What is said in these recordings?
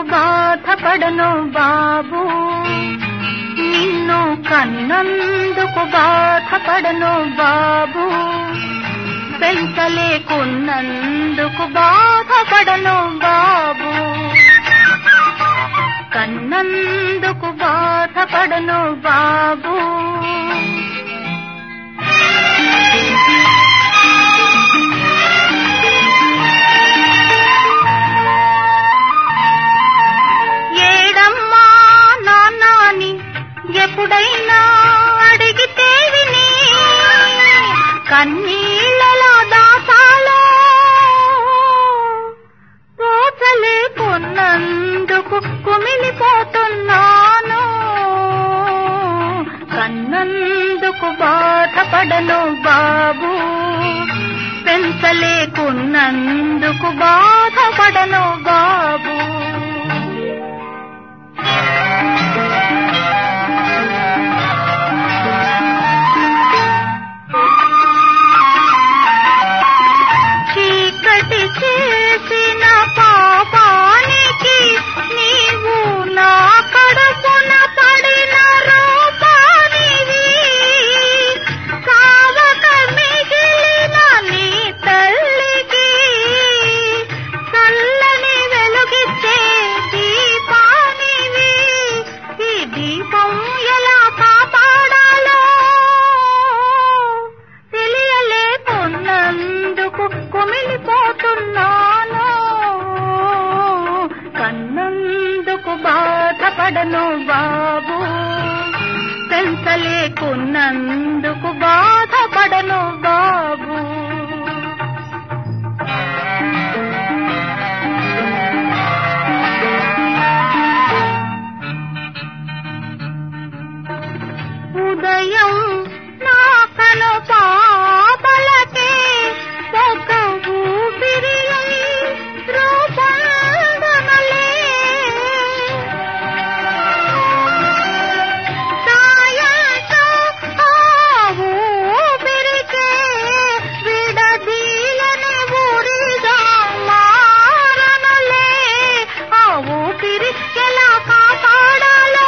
బాధపడను బాబు నిన్ను కన్నందుకు బాధపడను బాబు పెంచలేకున్నందుకు బాధపడను బాబు కన్నందుకు బాధపడను బాబు ఏడమ్మా నాన్నాని ఎప్పుడైనా అడిగితే విని కన్నీళ్ళలో దాసాలో పోచలేకున్నందుకు కుమిలిపోతున్నాను కన్నందుకు బాధపడను బాబు పెంచలేకున్నందుకు బాధపడను బాబు చీకటి చేసిన పాపానికి నీవు నా కడుపున పడిన రూపానివి కావక మిగిలిన నీ తల్లికి చల్లని వెలుగిచ్చే దీపానివి ఈ దీపం ఎలా కాపాడాలో తెలియలేకున్నందుకు కుమిలిపోతున్నాను కన్నందుకు బాధపడను బాబు పెంచలేకున్నందుకు బాధపడను బాబు ఉదయం నా కను పాపలకే ఒక ఊపిరి రూపొందనలే సాయంతో ఆ ఊపిరికే విడదీయని ఊరిగా మారనులే ఆ ఊపిరి ఎలా కాపాడాలో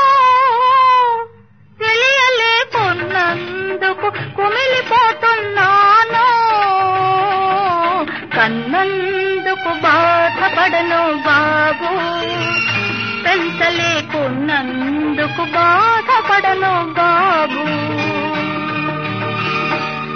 తెలియలేకున్నందుకు కుమిలిపోతున్నాను కన్నందుకు బాధపడను బాబు పెంచలేకున్నందుకు బాధ